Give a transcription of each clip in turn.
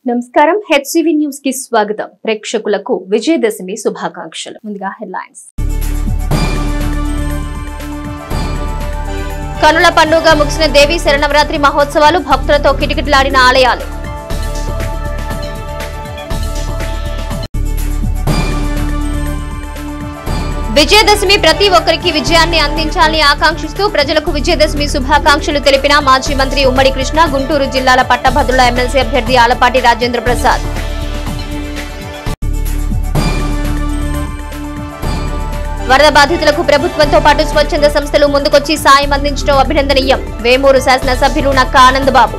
నమస్కారం HCV news కి స్వాగతం ప్రేక్షకులకు విజయదశమి శుభాకాంక్షలు ముందుగా హెడ్లైన్స్ కనుల పండుగ ముగిసిన దేవి శరణవరాత్రి మహోత్సవాలు భక్తులతో కిటకిటలాడిన ఆలయాలు విజయదశమి ప్రతి ఒక్కరికి విజయాన్ని అందించాలని ఆకాంక్షిస్తూ ప్రజలకు విజయదశమి శుభాకాంక్షలు తెలిపిన మాజీ మంత్రి ఉమ్మడి కృష్ణ గుంటూరు జిల్లాల పట్టభద్రుల ఎమ్మెల్సీ అభ్యర్థి ఆలపాటి రాజేంద్ర ప్రసాద్ వరద బాధితులకు ప్రభుత్వంతో పాటు స్వచ్ఛంద సంస్థలు ముందుకొచ్చి సాయం అందించడం అభినందనీయం వేమూరు శాసనసభ్యులు నక్క ఆనందబాబు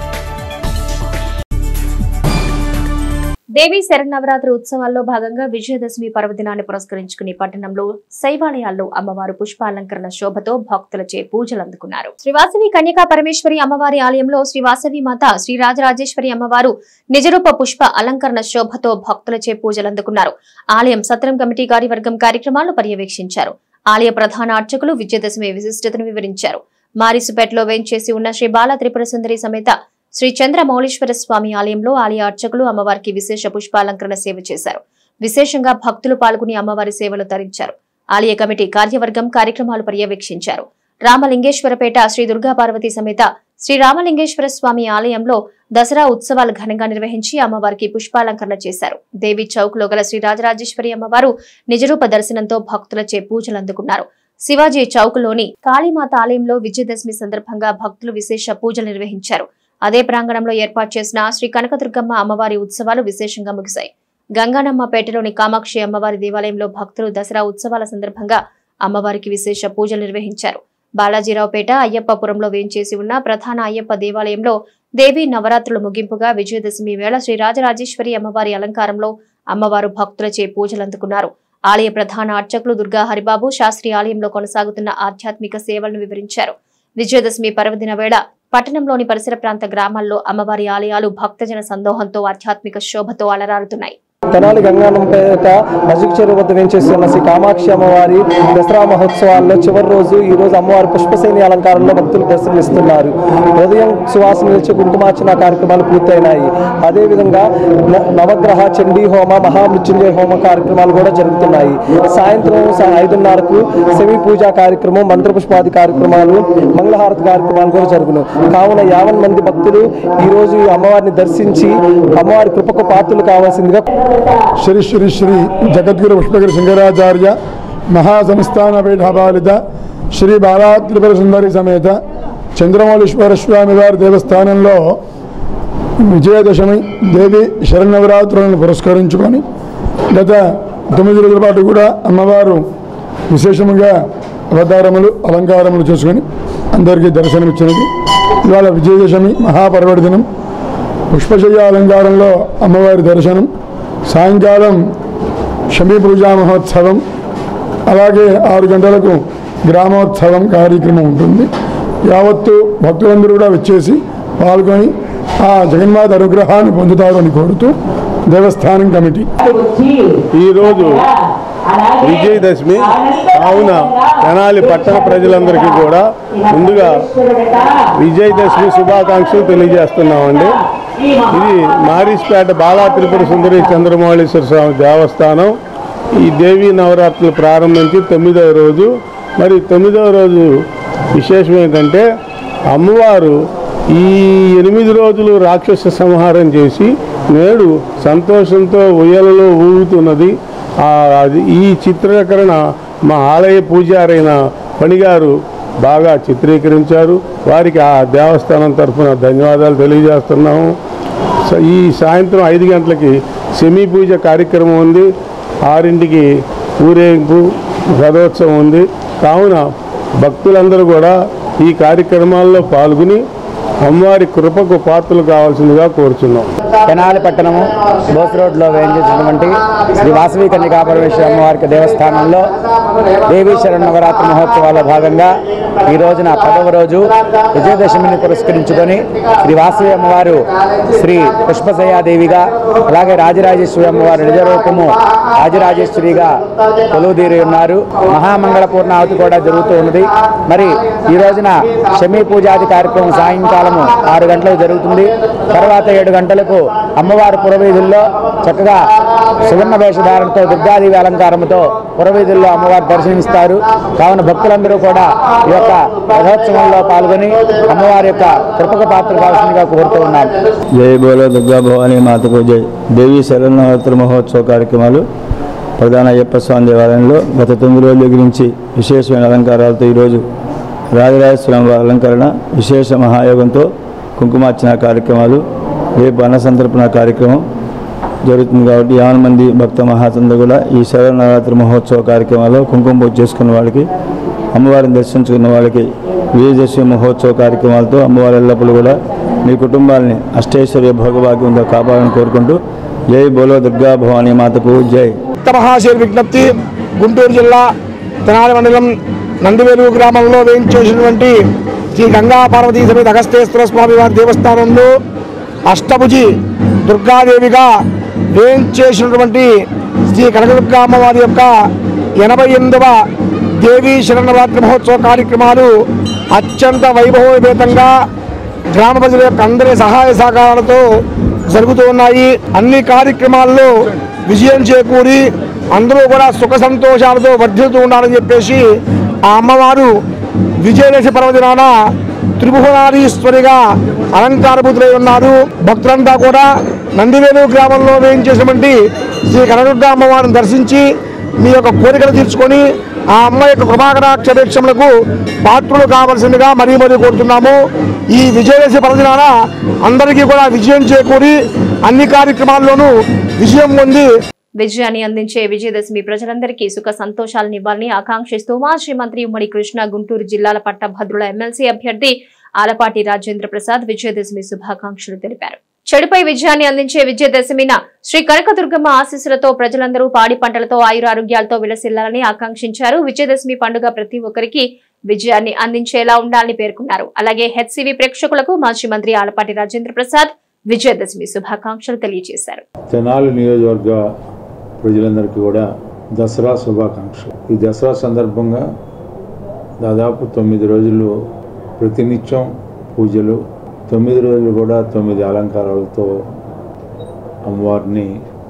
దేవి శరణవరాత్రి ఉత్సవాల్లో భాగంగా విజయదశమి పర్వదినాన్ని పురస్కరించుకుని పట్టణంలో శైవాలయాల్లో అమ్మవారు పుష్పాలంకరణ శోభతో భక్తులచే పూజలు అందుకున్నారు శ్రీవాసవి కన్యకా పరమేశ్వరి అమ్మవారి ఆలయంలో శ్రీవాసవి మాత శ్రీ రాజరాజేశ్వరి అమ్మవారు నిజరూప పుష్ప అలంకరణ శోభతో భక్తులచే పూజలు అందుకున్నారు ఆలయం సత్రం కమిటీ కార్యవర్గం కార్యక్రమాలను పర్యవేక్షించారు ఆలయ ప్రధాన అర్చకులు విజయదశమి విశిష్టతను వివరించారు మారిసుపేటలో వేంచేసి ఉన్న శ్రీ బాల త్రిపుర సుందరి సమేత శ్రీ చంద్రమౌళీశ్వర స్వామి ఆలయంలో ఆలయ అర్చకులు అమ్మవారికి విశేష పుష్పాలంకరణ సేవ చేశారు విశేషంగా భక్తులు పాల్గొని అమ్మవారి సేవలు తరించారు ఆలయ కమిటీ కార్యవర్గం కార్యక్రమాలు పర్యవేక్షించారు రామలింగేశ్వరపేట శ్రీ దుర్గా పార్వతి సమేత శ్రీ రామలింగేశ్వర స్వామి ఆలయంలో దసరా ఉత్సవాలు ఘనంగా నిర్వహించి అమ్మవారికి పుష్పాలంకరణ చేశారు దేవి చౌక్ లో గల శ్రీ రాజరాజేశ్వరి అమ్మవారు నిజరూప దర్శనంతో భక్తులచే పూజలు అందుకున్నారు శివాజీ చౌక్ లోని కాళీమాత ఆలయంలో విజయదశమి సందర్భంగా భక్తులు విశేష పూజలు నిర్వహించారు అదే ప్రాంగణంలో ఏర్పాటు చేసిన శ్రీ కనకదుర్గమ్మ అమ్మవారి ఉత్సవాలు విశేషంగా ముగిశాయి గంగానమ్మపేటలోని కామాక్షి అమ్మవారి దేవాలయంలో భక్తులు దసరా ఉత్సవాల సందర్భంగా అమ్మవారికి విశేష పూజలు నిర్వహించారు బాలాజీరావుపేట అయ్యప్పపురంలో వేంచేసి ఉన్న ప్రధాన అయ్యప్ప దేవాలయంలో దేవి నవరాత్రులు ముగింపుగా విజయదశమి వేళ శ్రీ రాజరాజేశ్వరి అమ్మవారి అలంకారంలో అమ్మవారు భక్తులచే పూజలు అందుకున్నారు ఆలయ ప్రధాన అర్చకులు దుర్గా హరిబాబు శాస్త్రి ఆలయంలో కొనసాగుతున్న ఆధ్యాత్మిక సేవలను వివరించారు విజయదశమి పర్వదిన వేళ పట్టణంలోని పరిసర ప్రాంత గ్రామాల్లో అమ్మవారి ఆలయాలు భక్తజన సందోహంతో ఆధ్యాత్మిక శోభతో అలరారుతున్నాయి తెనాలి గంగానంపేట మజిక్ చెరువు వద్ద వేంచేసి ఉన్న శ్రీ కామాక్షి అమ్మవారి దసరా మహోత్సవాల్లో చివరి రోజు ఈ రోజు అమ్మవారి పుష్పసేని అలంకారంలో భక్తులు దర్శనమిస్తున్నారు ఉదయం సువాసన నిలిచి కుంకుమార్చన కార్యక్రమాలు పూర్తయినాయి అదేవిధంగా న- నవగ్రహ చండీ హోమ మహామృత్యుంజయ హోమ కార్యక్రమాలు కూడా జరుగుతున్నాయి సాయంత్రం సా- ఐదున్నరకు సెమీ పూజా కార్యక్రమం మంత్రపుష్పాది కార్యక్రమాలు మంగళహారతి కార్యక్రమాలు కూడా జరుగును కావున యావన్ మంది భక్తులు ఈ రోజు ఈ అమ్మవారిని దర్శించి అమ్మవారి కృపకు పాత్రలు కావాల్సిందిగా శ్రీ శ్రీ శ్రీ జగద్గురు పుష్పగిరి శంకరాచార్య మహాసంస్థాన పీఠాపాలిత శ్రీ బాలా త్రిపుర సుందరి సమేత చంద్రమౌళీశ్వర స్వామి వారి దేవస్థానంలో విజయదశమి దేవి శరణవరాత్రులను పురస్కరించుకొని గత తొమ్మిది రోజుల పాటు కూడా అమ్మవారు విశేషముగా అవతారములు అలంకారములు చేసుకొని అందరికీ దర్శనమిచ్చినది ఇవాళ విజయదశమి మహాపర్వదినం పుష్పశయ్య అలంకారంలో అమ్మవారి దర్శనం సాయంకాలం షమీ పూజా మహోత్సవం అలాగే ఆరు గంటలకు గ్రామోత్సవం కార్యక్రమం ఉంటుంది యావత్తు భక్తులందరూ కూడా వచ్చేసి పాల్గొని ఆ జగన్మాత అనుగ్రహాన్ని పొందుతారు అని కోరుతూ దేవస్థానం కమిటీ ఈరోజు విజయదశమి కావున తెనాలి పట్టణ ప్రజలందరికీ కూడా ముందుగా విజయదశమి శుభాకాంక్షలు తెలియజేస్తున్నామండి ఇది మారిస్పేట బాలా త్రిపుర సుందరి చంద్రమౌళీశ్వర స్వామి దేవస్థానం ఈ దేవీ నవరాత్రులు ప్రారంభించి తొమ్మిదవ రోజు మరి తొమ్మిదవ రోజు విశేషం ఏంటంటే అమ్మవారు ఈ ఎనిమిది రోజులు రాక్షస సంహారం చేసి నేడు సంతోషంతో ఉయ్యలలో ఊగుతున్నది ఆ, అది ఈ చిత్రీకరణ మా ఆలయ పూజారైన పణిగారు బాగా చిత్రీకరించారు వారికి ఆ దేవస్థానం తరఫున ధన్యవాదాలు తెలియజేస్తున్నాము స- ఈ సాయంత్రం ఐదు గంటలకి సెమీ పూజ కార్యక్రమం ఉంది ఆరింటికి ఊరేగింపు రథోత్సవం ఉంది కావున భక్తులందరూ కూడా ఈ కార్యక్రమాల్లో పాల్గొని అమ్మవారి కృపకు పాత్రలు కావాల్సిందిగా కోరుచున్నాం తెనాలి పట్టణము బోస్ రోడ్లో వేయించినటువంటి శ్రీ వాసవి కన్యకా పరమేశ్వర అమ్మవారికి దేవస్థానంలో దేవీ శరణ్ నవరాత్రి మహోత్సవాల భాగంగా ఈ రోజున పదవ రోజు విజయదశమిని పురస్కరించుకొని శ్రీ వాసవి అమ్మవారు శ్రీ పుష్పశయ్యాదేవిగా అలాగే రాజరాజేశ్వరి అమ్మవారి నిజరూపము రాజరాజేశ్వరిగా కొలువుదీరి ఉన్నారు మహామంగళ పూర్ణావతి కూడా జరుగుతూ ఉన్నది మరి ఈ రోజున శమీ పూజాది కార్యక్రమం సాయంకాలం కాలము ఆరు గంటలకు జరుగుతుంది తర్వాత ఏడు గంటలకు అమ్మవారి పురవీధుల్లో చక్కగా సువర్ణ వేషధారణతో దుర్గాదేవి అలంకారంతో పురవీధుల్లో అమ్మవారి దర్శనమిస్తారు కావున భక్తులందరూ కూడా ఈ యొక్క రథోత్సవంలో పాల్గొని అమ్మవారి యొక్క కృపక పాత్ర కావాల్సిందిగా కోరుతూ ఉన్నాం జై బోలో దుర్గా భవానీ మాతకు జై దేవీ శరణవరాత్రి మహోత్సవ కార్యక్రమాలు ప్రధాన అయ్యప్ప స్వామి దేవాలయంలో గత తొమ్మిది రోజుల గురించి విశేషమైన అలంకారాలతో ఈరోజు రాజరాజస్వామి వారి అలంకరణ విశేష మహాయోగంతో కుంకుమార్చన కార్యక్రమాలు రేపు అన్న సంతర్పణ కార్యక్రమం జరుగుతుంది కాబట్టి యావన మంది భక్త మహాతందరూ కూడా ఈ శరణవరాత్రి మహోత్సవ కార్యక్రమాల్లో కుంకుమ పూజ చేసుకున్న వాళ్ళకి అమ్మవారిని దర్శించుకున్న వాళ్ళకి విజయదశమి మహోత్సవ కార్యక్రమాలతో అమ్మవారి ఎల్లప్పుడూ కూడా మీ కుటుంబాలని అష్టైశ్వర్య భోగభాగ్యంతో కాపాడాలని కోరుకుంటూ జై బోలో దుర్గా భవానీ మాతకు జై మహాశివ విజ్ఞప్తి గుంటూరు జిల్లా తెనాలి మండలం నందివేలు గ్రామంలో వేయించేసినటువంటి శ్రీ గంగా పార్వతీ సమేత అగస్తేశ్వర స్వామి వారి దేవస్థానంలో అష్టభుజి దుర్గాదేవిగా వేయించేసినటువంటి శ్రీ కనకదుర్గా అమ్మవారి యొక్క ఎనభై ఎనిమిదవ దేవీ శరణవరాత్రి మహోత్సవ కార్యక్రమాలు అత్యంత వైభవోపేతంగా గ్రామ ప్రజల యొక్క అందరి సహాయ సహకారాలతో జరుగుతూ ఉన్నాయి అన్ని కార్యక్రమాల్లో విజయం చేకూరి అందరూ కూడా సుఖ సంతోషాలతో వర్ధిల్తూ ఉండాలని చెప్పేసి ఆ అమ్మవారు విజయదశ పర్వదినాన త్రిభువనారీశ్వరిగా అలంకారభూతులై ఉన్నారు భక్తులంతా కూడా నందివేలు గ్రామంలో వేయించేసినటువంటి శ్రీ కనదుర్గ అమ్మవారిని దర్శించి మీ యొక్క కోరికలు తీర్చుకొని ఆ అమ్మ యొక్క కృపాకరాక్షేక్షములకు పాత్రులు కావలసిందిగా మరీ మరీ కోరుతున్నాము ఈ విజయదశి పర్వదినాన అందరికీ కూడా విజయం చేకూరి అన్ని కార్యక్రమాల్లోనూ విజయం పొంది విజయాన్ని అందించే విజయదశమి ప్రజలందరికీ సుఖ సంతోషాలను ఇవ్వాలని ఆకాంక్షిస్తూ మాజీ మంత్రి ఉమ్మడి కృష్ణ గుంటూరు జిల్లాల పట్టభద్రుల ఎమ్మెల్సీ అభ్యర్థి ఆలపాటి రాజేంద్ర ప్రసాద్ విజయదశమి శుభాకాంక్షలు తెలిపారు చెడుపై విజయాన్ని అందించే విజయదశమిన శ్రీ కనకదుర్గమ్మ ఆశీస్సులతో ప్రజలందరూ పాడి పంటలతో ఆయురారోగ్యాలతో విలసిల్లాలని ఆకాంక్షించారు విజయదశమి పండుగ ప్రతి ఒక్కరికి విజయాన్ని అందించేలా ఉండాలని పేర్కొన్నారు అలాగే హెచ్సివి ప్రేక్షకులకు మాజీ మంత్రి ఆలపాటి రాజేంద్ర ప్రసాద్ విజయదశమి శుభాకాంక్షలు తెలియజేశారు తెనాలి నియోజకవర్గ ప్రజలందరికీ కూడా దసరా శుభాకాంక్షలు ఈ దసరా సందర్భంగా దాదాపు తొమ్మిది రోజులు ప్రతినిత్యం పూజలు తొమ్మిది రోజులు కూడా తొమ్మిది అలంకారాలతో అమ్మవారిని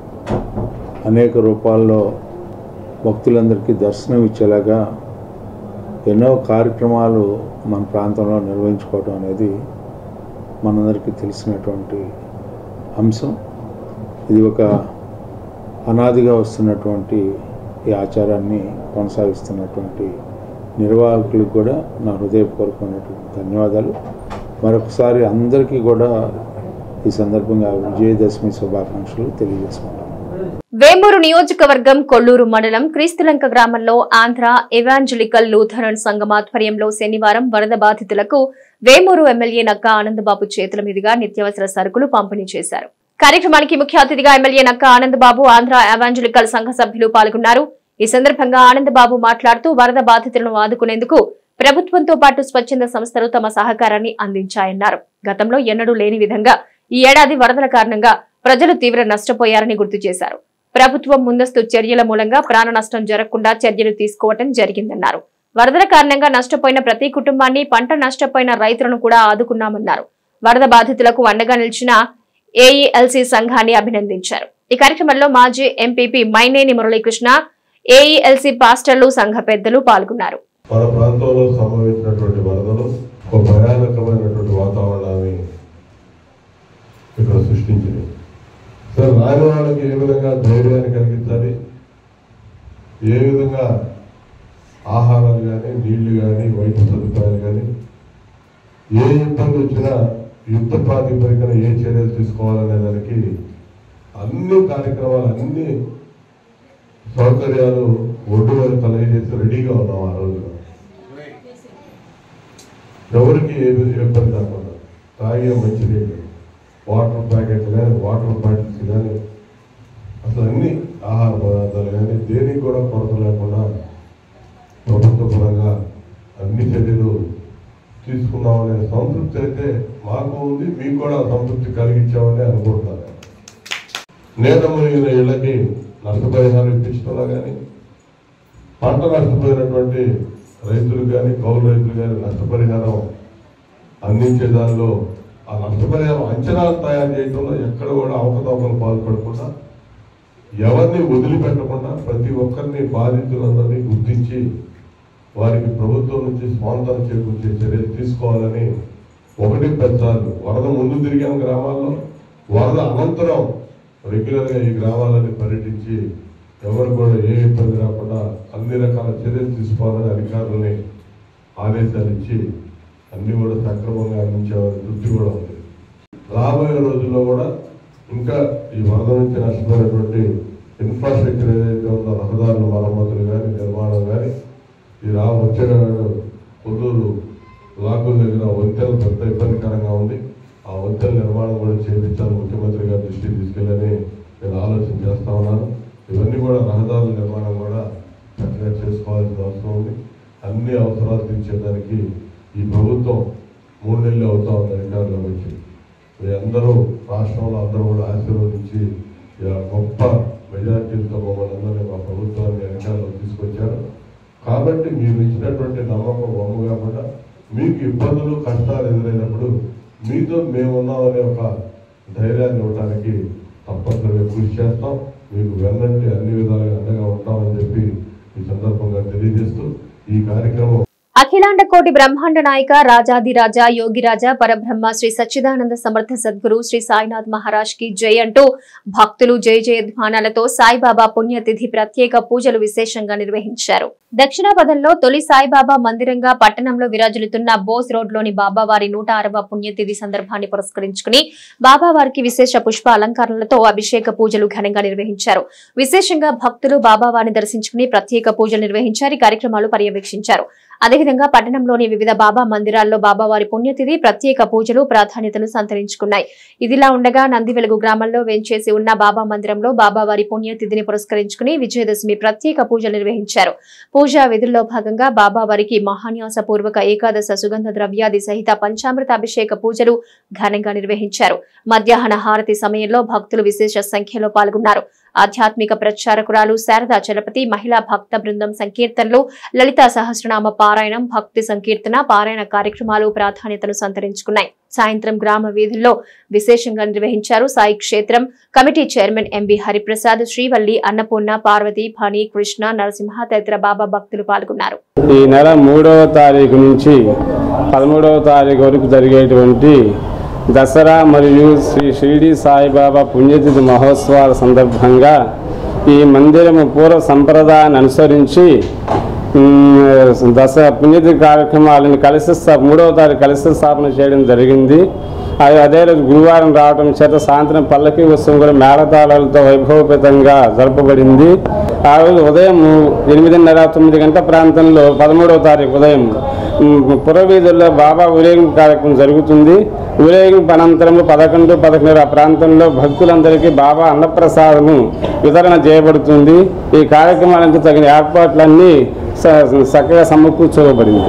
అనేక రూపాల్లో భక్తులందరికీ దర్శనం ఇచ్చేలాగా ఎన్నో కార్యక్రమాలు మన ప్రాంతంలో నిర్వహించుకోవడం అనేది మనందరికీ తెలిసినటువంటి అంశం ఇది ఒక అనాదిగా వస్తున్నటువంటి ఈ ఆచారాన్ని కొనసాగిస్తున్నటువంటి నిర్వాహకులకు కూడా నా హృదయపూర్వకమైనటువంటి ధన్యవాదాలు మరొకసారి అందరికీ కూడా ఈ సందర్భంగా విజయదశమి శుభాకాంక్షలు తెలియజేసుకుంటాను వేమూరు నియోజకవర్గం కొల్లూరు మండలం క్రీస్తులంక గ్రామంలో ఆంధ్ర ఎవాంజలికల్ లూథరన్ సంఘం ఆధ్వర్యంలో శనివారం వరద బాధితులకు వేమూరు ఎమ్మెల్యే నక్క ఆనందబాబు చేతుల మీదుగా నిత్యావసర సరుకులు పంపిణీ చేశారు కార్యక్రమానికి ముఖ్య అతిథిగా ఎమ్మెల్యే నక్క ఆనందబాబు ఆంధ్ర ఎవాంజలికల్ సంఘ సభ్యులు పాల్గొన్నారు ఈ సందర్భంగా ఆనందబాబు మాట్లాడుతూ వరద బాధితులను ఆదుకునేందుకు ప్రభుత్వంతో పాటు స్వచ్ఛంద సంస్థలు తమ సహకారాన్ని అందించాయన్నారు గతంలో ఎన్నడూ లేని విధంగా ఈ ఏడాది వరదల కారణంగా ప్రజలు తీవ్ర నష్టపోయారని గుర్తు చేశారు ప్రభుత్వం ముందస్తు చర్యల మూలంగా ప్రాణ నష్టం జరగకుండా చర్యలు తీసుకోవటం జరిగిందన్నారు వరదల కారణంగా నష్టపోయిన ప్రతి కుటుంబాన్ని పంట నష్టపోయిన రైతులను కూడా ఆదుకున్నామన్నారు వరద బాధితులకు అండగా నిలిచిన ఏఈఎల్సీ సంఘాన్ని అభినందించారు ఈ కార్యక్రమంలో మాజీ ఎంపీపీ మైనేని మురళీకృష్ణ ఏఈఎల్సీ పాస్టర్లు సంఘ పెద్దలు పాల్గొన్నారు మన ప్రాంతంలో సంభవించినటువంటి వరదలు ఒక భయానకమైనటువంటి వాతావరణాన్ని ఇక్కడ సృష్టించింది సరే రాని వాళ్ళకి ఏ విధంగా ధైర్యాన్ని కలిగించాలి ఏ విధంగా ఆహారాలు కానీ నీళ్లు కానీ వైద్య సదుపాయాలు కానీ ఏ ఇబ్బంది వచ్చినా యుద్ధ ప్రాతిపదికన ఏ చర్యలు తీసుకోవాలనే దానికి అన్ని కార్యక్రమాలు అన్ని సౌకర్యాలు ఒడ్డు మీద తెలియజేసి రెడీగా ఉన్నాం ఆ రోజున ఎవరికి ఏ ఇబ్బంది కాకుండా తాగే మంచినీళ్ళు వాటర్ ప్యాకెట్లు కానీ వాటర్ బాటిల్స్ కానీ అసలు అన్ని ఆహార పదార్థాలు కానీ దేనికి కూడా కొరత లేకుండా ప్రభుత్వ పరంగా అన్ని చర్యలు తీసుకున్నామనే సంతృప్తి అయితే మాకు ఉంది మీకు కూడా సంతృప్తి కలిగించామని అనుకుంటున్నాను నేత మునిగిన ఇళ్ళకి నష్టపరిహారం ఇప్పించడంలో కానీ పంట నష్టపోయినటువంటి రైతులు కానీ కౌలు రైతులు కానీ నష్టపరిహారం అందించే దానిలో ఆ నష్టపరిహారం అంచనాలు తయారు చేయడంలో ఎక్కడ కూడా అవకతవకలు పాల్పడకుండా ఎవరిని వదిలిపెట్టకుండా ప్రతి ఒక్కరిని బాధితులందరినీ గుర్తించి వారికి ప్రభుత్వం నుంచి స్వాంతన చేకూర్చే చర్యలు తీసుకోవాలని ఒకటి పెద్దాలు వరద ముందు తిరిగాం గ్రామాల్లో వరద అనంతరం రెగ్యులర్గా ఈ గ్రామాలని పర్యటించి ఎవరు కూడా ఏ ఇబ్బంది రాకుండా అన్ని రకాల చర్యలు తీసుకోవాలని అధికారులని ఆదేశాలు ఇచ్చి అన్ని కూడా సక్రమంగా అందించేవారి దృష్టి కూడా ఉంది రాబోయే రోజుల్లో కూడా ఇంకా ఈ వరద నుంచి నష్టపోయినటువంటి ఇన్ఫ్రాస్ట్రక్చర్ ఏదైతే ఉందో రహదారుల మరమ్మతులు కానీ నిర్మాణం కానీ ఈ రా వచ్చే కొల్లూరు లాకుల దగ్గర వంతెన పెద్ద ఇబ్బందికరంగా ఉంది ఆ వంతెన నిర్మాణం కూడా చేయించాలని ముఖ్యమంత్రి గారి దృష్టికి తీసుకెళ్ళని నేను ఆలోచన చేస్తా ఉన్నాను ఇవన్నీ కూడా రహదారుల నిర్మాణం కూడా చక్కగా చేసుకోవాల్సిన అవసరం ఉంది అన్ని అవసరాలు తీర్చేదానికి ఈ ప్రభుత్వం మూడు నెలలు అవుతా ఉంది అధికారులకు వచ్చి మీ అందరూ రాష్ట్రంలో అందరూ కూడా ఆశీర్వదించి ఇలా గొప్ప మెజార్టీలతో మమ్మల్ని అందరినీ మా ప్రభుత్వాన్ని అధికారంలో తీసుకొచ్చారు కాబట్టి మీరు ఇచ్చినటువంటి నమ్మకం వమ్ము కాకుండా మీకు ఇబ్బందులు కష్టాలు ఎదురైనప్పుడు మీతో మేము ఉన్నామనే ఒక ధైర్యాన్ని ఇవ్వడానికి తప్పనిసరిగా కృషి చేస్తాం మీకు వెన్నంటి అన్ని విధాలుగా అండగా ఉంటామని చెప్పి ఈ సందర్భంగా తెలియజేస్తూ ఈ కార్యక్రమం అఖిలాండ కోటి బ్రహ్మాండ నాయక రాజాదిరాజ యోగిరాజ పరబ్రహ్మ శ్రీ సచ్చిదానంద సమర్థ సద్గురు శ్రీ సాయినాథ్ మహారాజ్ కి జై అంటూ భక్తులు జయ జయధ్వానాలతో సాయిబాబా పుణ్యతిథి ప్రత్యేక పూజలు విశేషంగా నిర్వహించారు దక్షిణాపథంలో తొలి సాయిబాబా మందిరంగా పట్టణంలో విరాజిల్లుతున్న బోస్ రోడ్ లోని బాబావారి నూట ఆరవ పుణ్యతిథి సందర్భాన్ని పురస్కరించుకుని బాబావారికి విశేష పుష్ప అలంకరణలతో అభిషేక పూజలు ఘనంగా నిర్వహించారు విశేషంగా భక్తులు బాబావారిని దర్శించుకుని ప్రత్యేక పూజలు నిర్వహించారు ఈ కార్యక్రమాలు పర్యవేక్షించారు అదేవిధంగా పట్టణంలోని వివిధ బాబా మందిరాల్లో బాబావారి పుణ్యతిథి ప్రత్యేక పూజలు ప్రాధాన్యతను సంతరించుకున్నాయి ఇదిలా ఉండగా నంది వెలుగు గ్రామంలో వేంచేసి ఉన్న బాబా మందిరంలో బాబావారి పుణ్యతిథిని పురస్కరించుకుని విజయదశమి ప్రత్యేక పూజలు నిర్వహించారు పూజా విధుల్లో భాగంగా బాబావారికి మహాన్యాస పూర్వక ఏకాదశ సుగంధ ద్రవ్యాది సహిత పంచామృత అభిషేక పూజలు ఘనంగా నిర్వహించారు మధ్యాహ్న హారతి సమయంలో భక్తులు విశేష సంఖ్యలో పాల్గొన్నారు ఆధ్యాత్మిక ప్రచారకురాలు శారదా చలపతి మహిళా భక్త బృందం సంకీర్తనలు లలితా సహస్రనామ పారాయణం భక్తి సంకీర్తన పారాయణ కార్యక్రమాలు ప్రాధాన్యతను సంతరించుకున్నాయి సాయంత్రం గ్రామ వీధుల్లో విశేషంగా నిర్వహించారు సాయి క్షేత్రం committee chairman M B Hariprasad Srivalli Annapurna Parvati Phani Krishna Narasimha తదితర బాబా భక్తులు పాల్గొన్నారు ఈ నెల మూడవ తారీఖు నుంచి పదమూడవ తారీఖు వరకు జరిగేటువంటి దసరా మరియు శ్రీ షిరిడి సాయిబాబా పుణ్యతిథి మహోత్సవాల సందర్భంగా ఈ మందిరము పూర్వ సంప్రదాయాన్ని అనుసరించి ఉమ్, దస పుణ్యతిథి కార్యక్రమాలను కలిసి స్థా- మూడవ తారీఖు కలిసి స్థాపన చేయడం జరిగింది అది అదే రోజు గురువారం రావడం చేత సాయంత్రం పల్లకి ఉత్సవం కూడా మేళతాళాలతో వైభవపేతంగా జరపబడింది ఆ రోజు ఉదయం ఎనిమిదిన్నర తొమ్మిది గంటల ప్రాంతంలో పదమూడవ తారీఖు ఉదయం ఉమ్, పురవీధుల్లో బాబా ఊరేగింపు కార్యక్రమం జరుగుతుంది ఊరేగింపు అనంతరము పదకొండు పదకొండు ఆ ప్రాంతంలో భక్తులందరికీ బాబా అన్నప్రసాదము వితరణ చేయబడుతుంది ఈ కార్యక్రమాలకు తగిన ఏర్పాట్లన్నీ స- చక్కగా సమకూర్చబడింది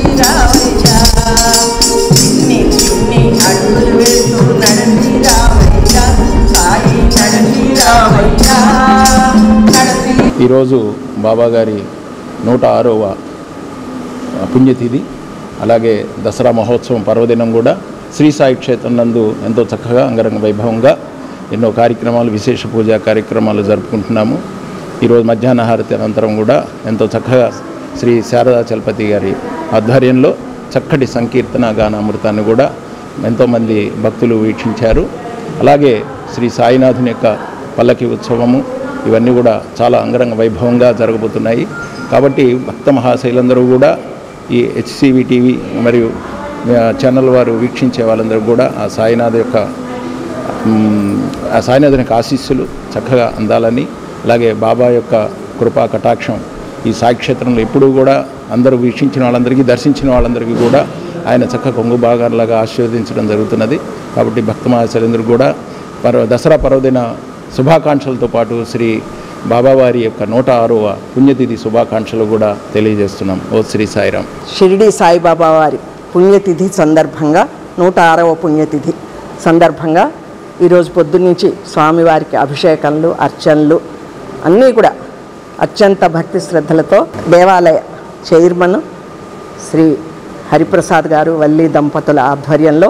ఈరోజు బాబాగారి నూట ఆరవ పుణ్యతిథి అలాగే దసరా మహోత్సవం పర్వదినం కూడా శ్రీ సాయి క్షేత్రం నందు ఎంతో చక్కగా అంగరంగ వైభవంగా ఎన్నో కార్యక్రమాలు విశేష పూజా కార్యక్రమాలు జరుపుకుంటున్నాము ఈరోజు మధ్యాహ్న హారతి అనంతరం కూడా ఎంతో చక్కగా శ్రీ శారదా చలపతి గారి ఆధ్వర్యంలో చక్కటి సంకీర్తన గాన అమృతాన్ని కూడా ఎంతోమంది భక్తులు వీక్షించారు అలాగే శ్రీ సాయినాథుని యొక్క పల్లకి ఉత్సవము ఇవన్నీ కూడా చాలా అంగరంగ వైభవంగా జరగబోతున్నాయి కాబట్టి భక్త మహాశైలందరూ కూడా ఈ హెచ్సివి టీవీ మరియు ఆ, ఛానల్ వారు వీక్షించే వాళ్ళందరూ కూడా ఆ సాయినాథ్ యొక్క మ్, ఆ సాయినాథుని యొక్క ఆశీస్సులు చక్కగా అందాలని అలాగే బాబా యొక్క కృపా కటాక్షం ఈ సాయి క్షేత్రంలో ఎప్పుడూ కూడా అందరూ వీక్షించిన వాళ్ళందరికీ దర్శించిన వాళ్ళందరికీ కూడా ఆయన చక్క కొంగు భాగాలాగా ఆశీర్వదించడం జరుగుతున్నది కాబట్టి భక్త మహాశైలందరూ కూడా పర్వ దసరా పర్వదిన శుభాకాంక్షలతో పాటు శ్రీ బాబావారి యొక్క నూట ఆరవ పుణ్యతిథి శుభాకాంక్షలు కూడా తెలియజేస్తున్నాం ఓ శ్రీ సాయిరాం షిరిడి సాయిబాబా వారి పుణ్యతిథి సందర్భంగా నూట ఆరవ పుణ్యతిథి సందర్భంగా ఈరోజు పొద్దున్నుంచి స్వామివారికి అభిషేకాలు అర్చనలు అన్నీ కూడా అత్యంత భక్తి శ్రద్ధలతో దేవాలయ చైర్మన్ శ్రీ హరిప్రసాద్ గారు వల్లి దంపతుల ఆధ్వర్యంలో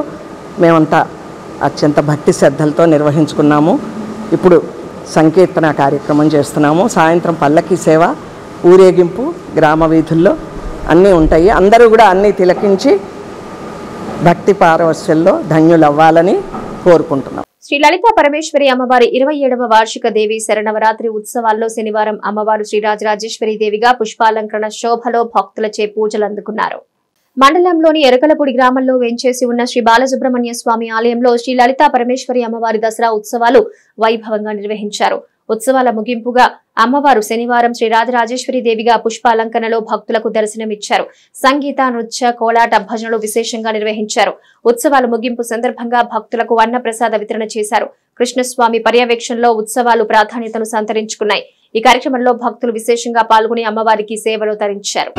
మేమంతా అత్యంత భక్తి శ్రద్ధలతో నిర్వహించుకున్నాము ఇప్పుడు సంకీర్తన కార్యక్రమం చేస్తున్నాము సాయంత్రం పల్లకి సేవ ఊరేగింపు గ్రామ వీధుల్లో అన్నీ ఉంటాయి అందరూ కూడా అన్నీ తిలకించి భక్తి పారవస్యంలో ధన్యులవ్వాలని కోరుకుంటున్నాం శ్రీ లలిత పరమేశ్వరి అమ్మవారి ఇరవై ఏడవ వార్షిక దేవి శరణవరాత్రి ఉత్సవాల్లో శనివారం అమ్మవారు శ్రీ రాజరాజేశ్వరి దేవిగా పుష్పాలంకరణ శోభలో భక్తులచే పూజలు అందుకున్నారు మండలంలోని ఎరకలపూడి గ్రామంలో వేంచేసి ఉన్న శ్రీ బాలసుబ్రహ్మణ్య స్వామి ఆలయంలో శ్రీ లలితా పరమేశ్వరి అమ్మవారి దసరా ఉత్సవాలు వైభవంగా నిర్వహించారు ఉత్సవాల ముగింపుగా అమ్మవారు శనివారం శ్రీ రాజరాజేశ్వరి దేవిగా పుష్పాలంకరణలో భక్తులకు దర్శనమిచ్చారు సంగీత నృత్య కోలాట భజనలు విశేషంగా నిర్వహించారు ఉత్సవాల ముగింపు సందర్భంగా భక్తులకు అన్న ప్రసాద వితరణ చేశారు కృష్ణస్వామి పర్యవేక్షణలో ఉత్సవాలు ప్రాధాన్యతను సంతరించుకున్నాయి ఈ కార్యక్రమంలో భక్తులు విశేషంగా పాల్గొని అమ్మవారికి సేవలు తరించారు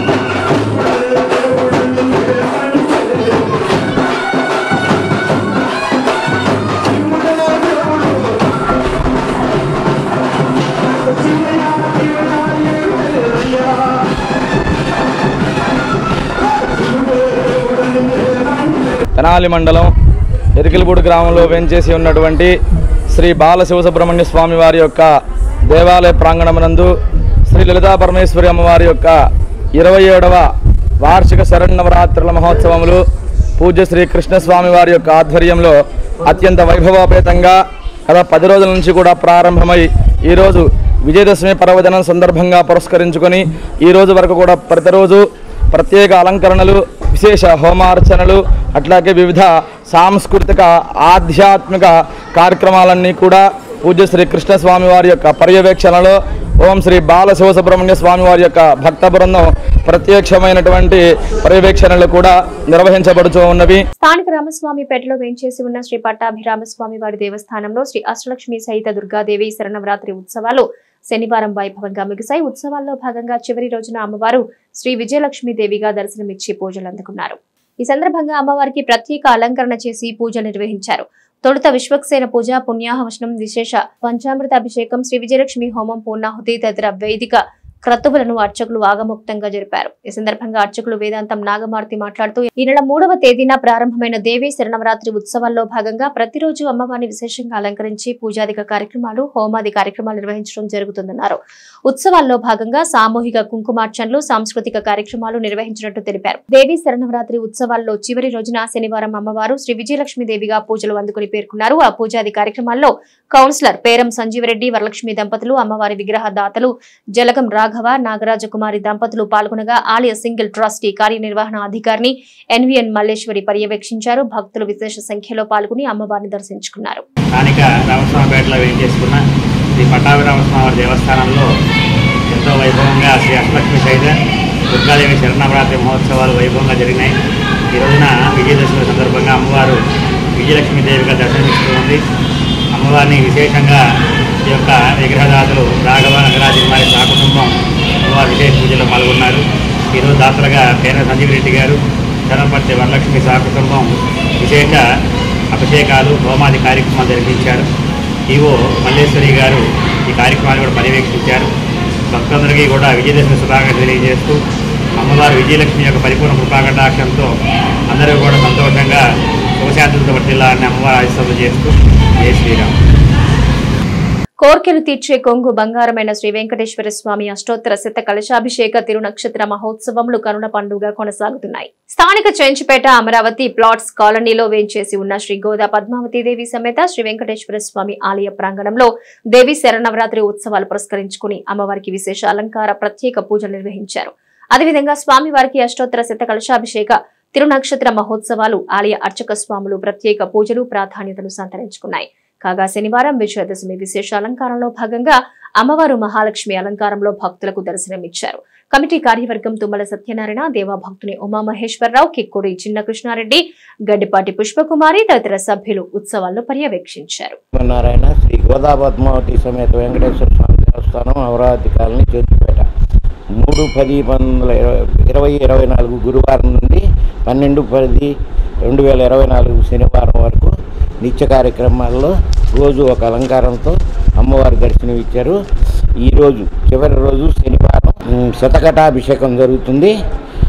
తెనాలి మండలం ఎరికిలపూడి గ్రామంలో వేంచేసి ఉన్నటువంటి శ్రీ బాల శివసుబ్రహ్మణ్య స్వామి వారి యొక్క దేవాలయ ప్రాంగణమునందు శ్రీ లలితా పరమేశ్వరి అమ్మవారి యొక్క ఇరవై ఏడవ వార్షిక శరణవరాత్రుల మహోత్సవములు పూజ్య శ్రీ కృష్ణస్వామి వారి యొక్క ఆధ్వర్యంలో అత్యంత వైభవోపేతంగా గత పది రోజుల నుంచి కూడా ప్రారంభమై ఈరోజు విజయదశమి పర్వదినం సందర్భంగా పురస్కరించుకొని ఈ రోజు వరకు కూడా ప్రతిరోజు ప్రత్యేక అలంకరణలు విశేష హోమార్చనలు అట్లాగే వివిధ సాంస్కృతిక ఆధ్యాత్మిక కార్యక్రమాలన్నీ కూడా పూజ్య శ్రీ కృష్ణస్వామి వారి యొక్క పర్యవేక్షణలో ఓం శ్రీ బాల శివసుబ్రహ్మణ్య స్వామి వారి యొక్క భక్త బృందం ప్రత్యక్షమైనటువంటి పర్యవేక్షణలు కూడా నిర్వహించబడుతూ ఉన్నవి స్థానిక రామస్వామిపేటలో వేంచేసి ఉన్న శ్రీ పట్టాభిరామస్వామి వారి దేవస్థానంలో శ్రీ అష్టలక్ష్మి సహిత దుర్గాదేవి శరణవరాత్రి ఉత్సవాలు శనివారం వైభవంగా ముగిశాయి ఉత్సవాల్లో భాగంగా చివరి రోజున అమ్మవారు శ్రీ విజయలక్ష్మి దేవిగా దర్శనమిచ్చి పూజలు అందుకున్నారు ఈ సందర్భంగా అమ్మవారికి ప్రత్యేక అలంకరణ చేసి పూజలు నిర్వహించారు తొలుత విశ్వక్సేన పూజ పుణ్యాహవచనం విశేష పంచామృత అభిషేకం శ్రీ విజయలక్ష్మి హోమం పూర్ణాహుతి తదితర వైదిక క్రతువులను అర్చకులు ఆగముక్తంగా జరిపారు ఈ సందర్భంగా అర్చకులు వేదాంతం నాగమార్తి మాట్లాడుతూ ఈ నెల మూడవ తేదీన ప్రారంభమైన దేవీ శరణవరాత్రి ఉత్సవాల్లో భాగంగా ప్రతిరోజు అమ్మవారిని విశేషంగా అలంకరించి పూజాదిక కార్యక్రమాలు హోమాది కార్యక్రమాలు నిర్వహించడం జరుగుతుందన్నారు ఉత్సవాల్లో భాగంగా సామూహిక కుంకుమార్చనలు సాంస్కృతిక కార్యక్రమాలు నిర్వహించినట్టు తెలిపారు దేవీ శరణవరాత్రి ఉత్సవాల్లో చివరి రోజున శనివారం అమ్మవారు శ్రీ విజయలక్ష్మి దేవిగా పూజలు అందుకుని పేర్కొన్నారు ఆ పూజాది కార్యక్రమాల్లో కౌన్సిలర్ పేరం సంజీవరెడ్డి వరలక్ష్మి దంపతులు అమ్మవారి విగ్రహ దాతలు జలగం రాఘవ నాగరాజ కుమారి దంపతులు పాల్గొనగా ఆలయ సింగిల్ ట్రస్టీ కార్యనిర్వహణ అధికారిని ఎన్విఎన్ మల్లేశ్వరి పర్యవేక్షించారు భక్తులు విశేష సంఖ్యలో పాల్గొని అమ్మవారిని దర్శించుకున్నారు స్థానిక రామస్వామిపేటలో వేయించేసుకున్న శ్రీ పట్టాభిరామస్వామి దేవస్థానంలో ఎంతో వైభవంగా శ్రీ అష్టలక్ష్మి సైత దుర్గాదేవి శరణవరాత్రి మహోత్సవాలు వైభవంగా జరిగినాయి ఈ రోజున విజయదశమి సందర్భంగా అమ్మవారు విజయలక్ష్మి దేవిగా దర్శనమిస్తుంది అమ్మవారిని విశేషంగా ఈ యొక్క విగ్రహదాతలు రాఘవ నగరాజు కుమారి సహకుటుంబం అమ్మవారి విశేష పూజలో పాల్గొన్నారు ఈరోజు దాతలుగా పేర సంజీవ్ రెడ్డి గారు ధనంపర్తి వరలక్ష్మి సహకుటుంబం విశేష అభిషేకాలు హోమాది కార్యక్రమాలు జరిపించారు ఈవో మల్లేశ్వరి గారు ఈ కార్యక్రమాన్ని కూడా పర్యవేక్షించారు భక్తులందరికీ కూడా విజయదశమి శుభాకాంక్షలు తెలియజేస్తూ అమ్మవారు విజయలక్ష్మి యొక్క పరిపూర్ణ కృపాకటాక్షంతో అందరూ కూడా సంతోషంగా శుభశాంతులతో వర్తిల్లాలని అమ్మవారు ఆశిస్తులు చేస్తూ జై శ్రీరామ్ కోర్కెలు తీర్చే కొంగు బంగారమైన శ్రీ వెంకటేశ్వర స్వామి అష్టోత్తర శత కలశాభిషేక తిరునక్షత్ర మహోత్సవములు కరుణ పండుగ కొనసాగుతున్నాయి స్థానిక చెంచుపేట అమరావతి ప్లాట్స్ కాలనీలో వేంచేసి ఉన్న శ్రీ గోదా పద్మావతి దేవి సమేత శ్రీ వెంకటేశ్వర స్వామి ఆలయ ప్రాంగణంలో దేవి శరణవరాత్రి ఉత్సవాలు పురస్కరించుకుని అమ్మవారికి విశేష అలంకార ప్రత్యేక పూజలు నిర్వహించారు అదేవిధంగా స్వామివారికి అష్టోత్తర శత కలశాభిషేక తిరునక్షత్ర మహోత్సవాలు ఆలయ అర్చక స్వాములు ప్రత్యేక పూజలు ప్రాధాన్యతను సంతరించుకున్నాయి కాగా శనివారం విజయదశమి విశేష అలంకారంలో భాగంగా అమ్మవారు మహాలక్ష్మి అలంకారంలో భక్తులకు దర్శనమిచ్చారు కమిటీ కార్యవర్గం తుమ్మల సత్యనారాయణ దేవభక్తుని ఉమామహేశ్వరరావు కిక్కుడి చిన్న కృష్ణారెడ్డి గడ్డిపాటి పుష్పకుమారి తదితర సభ్యులు ఉత్సవాల్లో పర్యవేక్షించారు నారాయణ శ్రీ గోదా పద్మావతి సమేత వెంకటేశ్వర స్వామి దేవస్థానం అమరావతి కాలనీ చేతిపేట మూడు పది పంతొమ్మిది వందల ఇరవై ఇరవై నాలుగు గురువారం నుండి పన్నెండు పది రెండు వేల ఇరవై నాలుగు శనివారం వరకు నిత్య కార్యక్రమాల్లో రోజు ఒక అలంకారంతో అమ్మవారి దర్శనం ఇచ్చారు ఈరోజు చివరి రోజు శనివారం ఉమ్, శతకటాభిషేకం జరుగుతుంది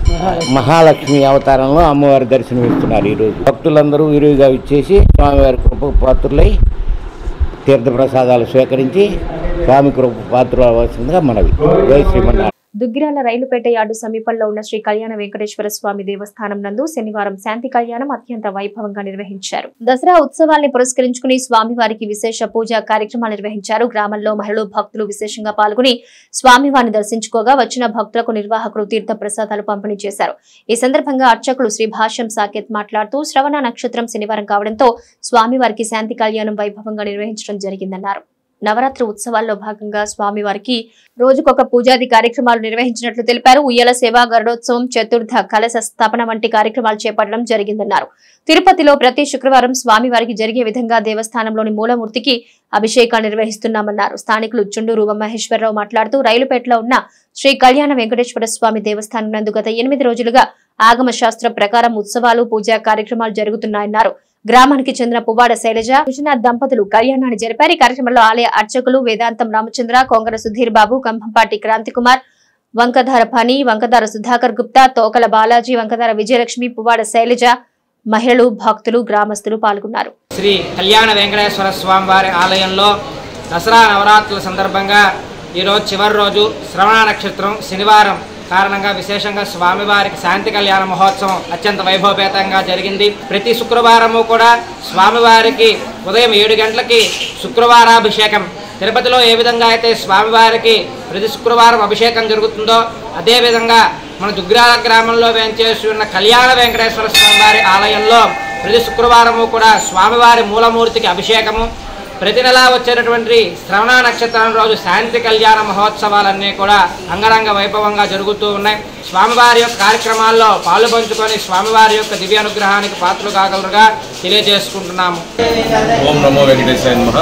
మహాలక్ష్మి అవతారంలో అమ్మవారి దర్శనం ఇస్తున్నారు ఈరోజు భక్తులందరూ విరివిగా ఇచ్చేసి స్వామివారి కృప పాత్రులై తీర్థప్రసాదాలు స్వీకరించి స్వామి కృప పాత్ర అవ్వాల్సిందిగా మనవి జై శ్రీమన్నారాయణ దుగ్గిరాల రైలుపేట యార్డు సమీపంలో ఉన్న శ్రీ కళ్యాణ వెంకటేశ్వర స్వామి దేవస్థానం నందు శనివారం శాంతి కళ్యాణం అత్యంత వైభవంగా నిర్వహించారు దసరా ఉత్సవాల్ని పురస్కరించుకుని స్వామివారికి విశేష పూజా కార్యక్రమాలు నిర్వహించారు గ్రామంలో మహిళలు భక్తులు విశేషంగా పాల్గొని స్వామివారిని దర్శించుకోగా వచ్చిన భక్తులకు నిర్వాహకులు తీర్థ ప్రసాదాలు పంపిణీ చేశారు ఈ సందర్భంగా అర్చకులు శ్రీ భాష్యం సాకేత్ మాట్లాడుతూ శ్రవణ నక్షత్రం శనివారం కావడంతో స్వామివారికి శాంతి కళ్యాణం వైభవంగా నిర్వహించడం జరిగిందన్నారు నవరాత్రి ఉత్సవాల్లో భాగంగా స్వామివారికి రోజుకొక పూజాది కార్యక్రమాలు నిర్వహించినట్లు తెలిపారు ఉయ్యల సేవ గరుడోత్సవం చతుర్థ కలశ స్థాపన వంటి కార్యక్రమాలు చేపట్టడం జరిగిందన్నారు తిరుపతిలో ప్రతి శుక్రవారం స్వామివారికి జరిగే విధంగా దేవస్థానంలోని మూలమూర్తికి అభిషేకాలు నిర్వహిస్తున్నామన్నారు స్థానికులు చుండూరు ఉమామహేశ్వరరావు మాట్లాడుతూ రైలుపేటలో ఉన్న శ్రీ కళ్యాణ వెంకటేశ్వర స్వామి దేవస్థానం నందు గత ఎనిమిది రోజులుగా ఆగమ శాస్త్ర ప్రకారం ఉత్సవాలు పూజా కార్యక్రమాలు జరుగుతున్నాయన్నారు గ్రామానికి చెందిన పువ్వాడ శైలజ విశ్వనాథ్ దంపతులు కళ్యాణాన్ని జరిపారు ఈ కార్యక్రమంలో ఆలయ అర్చకులు వేదాంతం రామచంద్ర కొంగర సుధీర్ బాబు కంభంపాటి క్రాంతి కుమార్ వంకధార ఫణి వంకధార సుధాకర్ గుప్తా తోకల బాలాజీ వంకధార విజయలక్ష్మి పువ్వాడ శైలజ మహిళలు భక్తులు గ్రామస్తులు పాల్గొన్నారు శ్రీ కళ్యాణ వెంకటేశ్వర స్వామి వారి ఆలయంలో దసరా నవరాత్రుల సందర్భంగా ఈరోజు చివరి రోజు శ్రవణ నక్షత్రం శనివారం కారణంగా విశేషంగా స్వామివారికి శాంతి కళ్యాణ మహోత్సవం అత్యంత వైభవపేతంగా జరిగింది ప్రతి శుక్రవారము కూడా స్వామివారికి ఉదయం ఏడు గంటలకి శుక్రవారాభిషేకం తిరుపతిలో ఏ విధంగా అయితే స్వామివారికి ప్రతి శుక్రవారం అభిషేకం జరుగుతుందో అదేవిధంగా మన దుగ్గిరాల గ్రామంలో వేంచేసి ఉన్న కళ్యాణ వెంకటేశ్వర స్వామివారి ఆలయంలో ప్రతి శుక్రవారము కూడా స్వామివారి మూలమూర్తికి అభిషేకము ప్రతి నెలా వచ్చేటటువంటి శ్రవణ నక్షత్రం రోజు శాంతి కళ్యాణ మహోత్సవాలన్నీ కూడా అంగరంగ వైభవంగా జరుగుతూ ఉన్నాయి స్వామివారి యొక్క కార్యక్రమాల్లో పాలు పంచుకొని స్వామివారి యొక్క దివ్య అనుగ్రహానికి పాత్రలు కాగలరుగా తెలియజేసుకుంటున్నాము ఓం నమో వెంకటేశాయ నమ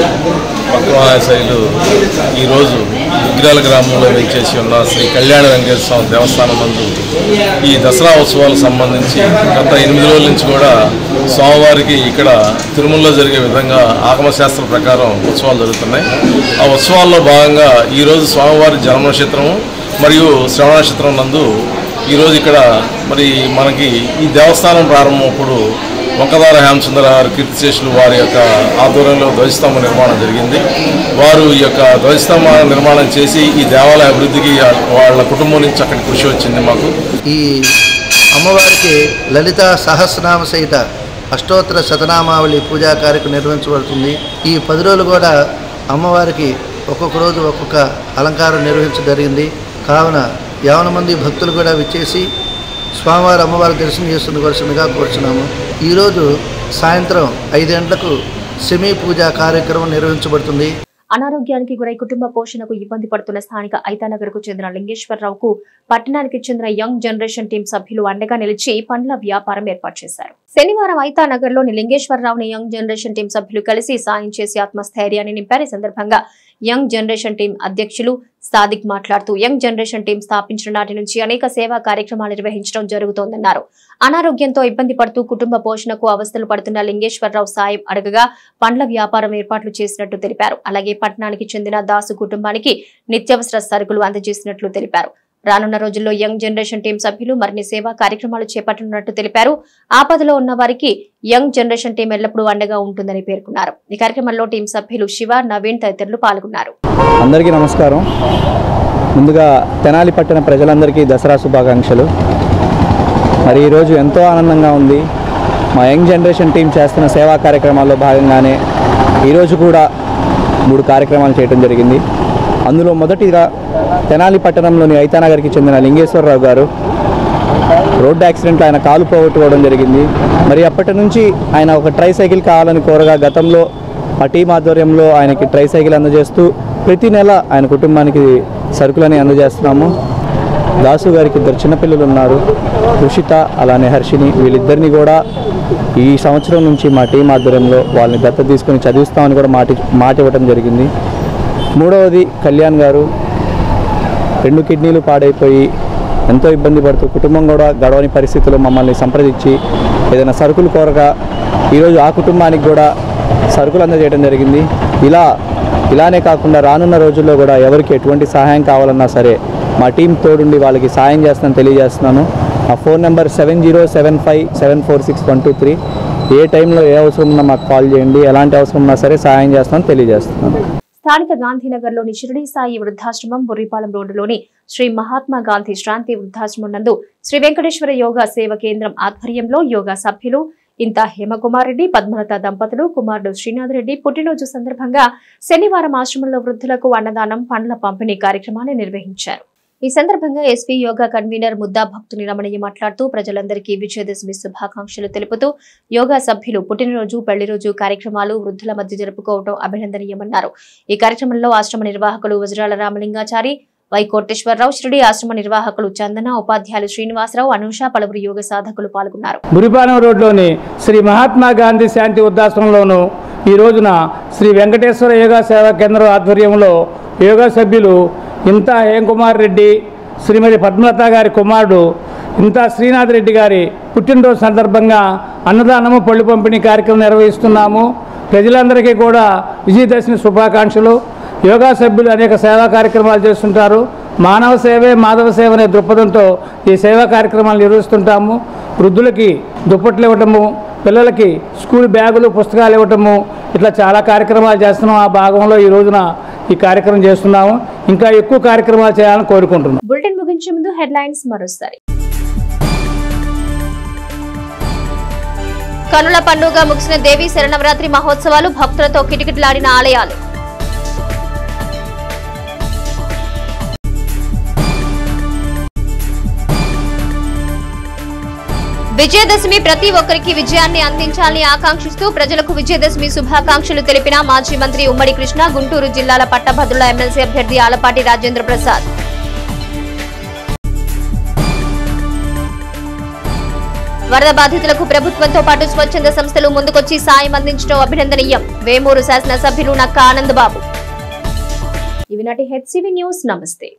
భక్తమహాశైలు ఈరోజు ఉగ్రాల గ్రామంలో వేచేసి ఉన్న శ్రీ కళ్యాణ వెంకటేశ్వర స్వామి దేవస్థానం నందు ఈ దసరా ఉత్సవాలకు సంబంధించి గత ఎనిమిది రోజుల నుంచి కూడా స్వామివారికి ఇక్కడ తిరుమలలో జరిగే విధంగా ఆగమశాస్త్ర ప్రకారం ఉత్సవాలు జరుగుతున్నాయి ఆ ఉత్సవాల్లో భాగంగా ఈరోజు స్వామివారి జన్మ నక్షత్రము మరియు శ్రవణ నక్షత్రం నందు ఈరోజు ఇక్కడ మరి మనకి ఈ దేవస్థానం ప్రారంభమప్పుడు వంకదార హేమచంద్ర గారు కీర్తిశేషులు వారి యొక్క ఆధ్వర్యంలో ధ్వజస్తంభ నిర్మాణం జరిగింది వారు ఈ యొక్క ధ్వజస్తంభ నిర్మాణం చేసి ఈ దేవాలయ అభివృద్ధికి వాళ్ళ కుటుంబం నుంచి అక్కడి కృషి వచ్చింది మాకు ఈ అమ్మవారికి లలిత సహస్రనామ సహిత అష్టోత్తర శతనామావళి పూజా కార్యక్రమం నిర్వహించబడుతుంది ఈ పది రోజులు కూడా అమ్మవారికి ఒక్కొక్క రోజు ఒక్కొక్క అలంకారం నిర్వహించడం జరిగింది కావున యావన మంది భక్తులు కూడా విచ్చేసి స్వామివారి అమ్మవారి దర్శనం చేస్తుండవలసిందిగా కోరుచున్నాము ఈరోజు సాయంత్రం ఐదు గంటలకు సెమీ పూజా కార్యక్రమం నిర్వహించబడుతుంది అనారోగ్యానికి గురై కుటుంబ పోషణకు ఇబ్బంది పడుతున్న స్థానిక ఐతానగర్ కు చెందిన లింగేశ్వరరావుకు పట్టణానికి చెందిన యంగ్ జనరేషన్ టీం సభ్యులు అండగా నిలిచి పండ్ల వ్యాపారం ఏర్పాటు చేశారు శనివారం ఐతానగర్ లోని లింగేశ్వరరావుని యంగ్ జనరేషన్ టీం సభ్యులు కలిసి సాయం చేసి ఆత్మస్థైర్యాన్ని నింపారు ఈ సందర్భంగా యంగ్ జనరేషన్ టీం అధ్యక్షులు సాదిక్ మాట్లాడుతూ యంగ్ జనరేషన్ టీం స్థాపించిన నాటి నుంచి అనేక సేవా కార్యక్రమాలు నిర్వహించడం జరుగుతోందన్నారు అనారోగ్యంతో ఇబ్బంది పడుతూ కుటుంబ పోషణకు అవస్థలు పడుతున్న లింగేశ్వరరావు సాయం అడగగా పండ్ల వ్యాపారం ఏర్పాట్లు చేసినట్టు తెలిపారు అలాగే పట్టణానికి చెందిన దాసు కుటుంబానికి నిత్యావసర సరుకులు అందజేసినట్లు తెలిపారు రానున్న రోజుల్లో యంగ్ జనరేషన్ టీం సభ్యులు మరిన్ని సేవా కార్యక్రమాలు చేపట్టనున్నట్టు తెలిపారు ఆపదలో ఉన్న వారికి యంగ్ జనరేషన్ టీం ఎల్లప్పుడూ అండగా ఉంటుందని పేర్కొన్నారు ఈ కార్యక్రమంలో టీం సభ్యులు శివ నవీన్ తదితరులు పాల్గొన్నారు అందరికీ నమస్కారం ముందుగా తెనాలి పట్టణ ప్రజలందరికీ దసరా శుభాకాంక్షలు మరి ఈరోజు ఎంతో ఆనందంగా ఉంది మా యంగ్ జనరేషన్ టీం చేస్తున్న సేవా కార్యక్రమాల్లో భాగంగానే ఈరోజు కూడా మూడు కార్యక్రమాలు చేయడం జరిగింది అందులో మొదటిగా తెనాలి పట్టణంలోని ఐతానగర్కి చెందిన లింగేశ్వరరావు గారు రోడ్డు యాక్సిడెంట్లో ఆయన కాలు పోగొట్టుకోవడం జరిగింది మరి అప్పటి నుంచి ఆయన ఒక ట్రై సైకిల్ కావాలని కోరగా గతంలో మా టీం ఆధ్వర్యంలో ఆయనకి ట్రై సైకిల్ అందజేస్తూ ప్రతి నెల ఆయన కుటుంబానికి సరుకులని అందజేస్తున్నాము దాసు గారికి ఇద్దరు చిన్నపిల్లలు ఉన్నారు రుషిత అలానే హర్షిని వీళ్ళిద్దరిని కూడా ఈ సంవత్సరం నుంచి మా టీం ఆధ్వర్యంలో వాళ్ళని దత్త తీసుకొని చదివిస్తామని కూడా మాట మాట ఇవ్వడం జరిగింది మూడవది కళ్యాణ్ గారు రెండు కిడ్నీలు పాడైపోయి ఎంతో ఇబ్బంది పడుతూ కుటుంబం కూడా గడవని పరిస్థితుల్లో మమ్మల్ని సంప్రదించి ఏదైనా సరుకులు కోరగా ఈరోజు ఆ కుటుంబానికి కూడా సరుకులు అందజేయడం జరిగింది ఇలా ఇలానే కాకుండా రానున్న రోజుల్లో కూడా ఎవరికి ఎటువంటి సహాయం కావాలన్నా సరే మా టీం తోడుండి వాళ్ళకి సాయం చేస్తానని తెలియజేస్తున్నాను ఆ phone number seven zero seven five seven four six one two three ఏ టైంలో ఏ అవసరం ఉన్నా మాకు కాల్ చేయండి ఎలాంటి అవసరం ఉన్నా సరే సాయం చేస్తానని తెలియజేస్తున్నాను స్థానిక గాంధీనగర్లోని షిరిడి సాయి వృద్ధాశ్రమం బుర్రిపాలెం రోడ్డులోని శ్రీ మహాత్మా గాంధీ శ్రాంతి వృద్ధాశ్రమం నందు శ్రీ వెంకటేశ్వర యోగా సేవ కేంద్రం ఆధ్వర్యంలో యోగా సభ్యులు ఇంత హేమకుమార్ రెడ్డి పద్మలత దంపతులు కుమారుడు శ్రీనాథ్ రెడ్డి పుట్టినరోజు సందర్భంగా శనివారం ఆశ్రమంలో వృద్ధులకు అన్నదానం పండ్ల పంపిణీ కార్యక్రమాన్ని నిర్వహించారు ఈ సందర్భంగా ఎస్పీ యోగా కన్వీనర్ ముద్దా భక్తుని రమణయ్య మాట్లాడుతూ ప్రజలందరికీ విజయదశమి శుభాకాంక్షలు తెలుపుతూ యోగా సభ్యులు పుట్టినరోజు పెళ్లిరోజు కార్యక్రమాలు వృద్ధుల మధ్య జరుపుకోవడం అభినందనీయమన్నారు ఈ కార్యక్రమంలో ఆశ్రమ నిర్వాహకులు వజ్రాల రామలింగాచారి వై కోటేశ్వరరావు షిరిడి ఆశ్రమ నిర్వాహకులు చందన ఉపాధ్యాయులు శ్రీనివాసరావు అనూష పలువురు యోగ సాధకులు పాల్గొన్నారు బురిపాలెం రోడ్లోని శ్రీ మహాత్మా గాంధీ శాంతి వృద్ధాశ్రమంలోను ఈ రోజున శ్రీ వెంకటేశ్వర యోగా సేవా కేంద్రం ఆధ్వర్యంలో యోగా సభ్యులు ఇంతా హేంకుమార్ రెడ్డి శ్రీమతి పద్మలత గారి కుమారుడు ఇంతా శ్రీనాథ్ రెడ్డి గారి పుట్టినరోజు సందర్భంగా అన్నదానము పళ్ళు పంపిణీ కార్యక్రమం నిర్వహిస్తున్నాము ప్రజలందరికీ కూడా విజయదశమి శుభాకాంక్షలు యోగా సభ్యులు అనేక సేవా కార్యక్రమాలు చేస్తుంటారు మానవ సేవే మాధవ సేవ అనే దృక్పథంతో ఈ సేవా కార్యక్రమాలు నిర్వహిస్తుంటాము వృద్ధులకి దుప్పట్లు ఇవ్వటము పిల్లలకి స్కూల్ బ్యాగులు పుస్తకాలు ఇవ్వటము ఇట్లా చాలా కార్యక్రమాలు చేస్తున్నాం ఆ భాగంలో ఈ రోజున ఈ కార్యక్రమం చేస్తున్నాము ఇంకా ఎక్కువ కార్యక్రమాలు చేయాలని కోరుకుంటున్నాం బులెటిన్ ముగించే ముందు హెడ్లైన్స్ మరోసారి కనుల పండుగ ముగిసిన దేవీ శరణవరాత్రి మహోత్సవాలు భక్తులతో కిటకిటలాడిన ఆలయాలు విజయదశమి ప్రతి ఒక్కరికి విజయాన్ని అందించాలని ఆకాంక్షిస్తూ ప్రజలకు విజయదశమి శుభాకాంక్షలు తెలిపిన మాజీ మంత్రి ఉమ్మడి కృష్ణ గుంటూరు జిల్లాల పట్టభద్రుల ఎమ్మెల్సీ అభ్యర్థి ఆలపాటి రాజేంద్ర ప్రసాద్ వరద బాధితులకు ప్రభుత్వంతో పాటు స్వచ్ఛంద సంస్థలు ముందుకొచ్చి సాయం అందించడం అభినందనీయం వేమూరు శాసనసభ్యులు నక్క ఆనందబాబు ఇవి నాటి హెచ్సివి న్యూస్ నమస్తే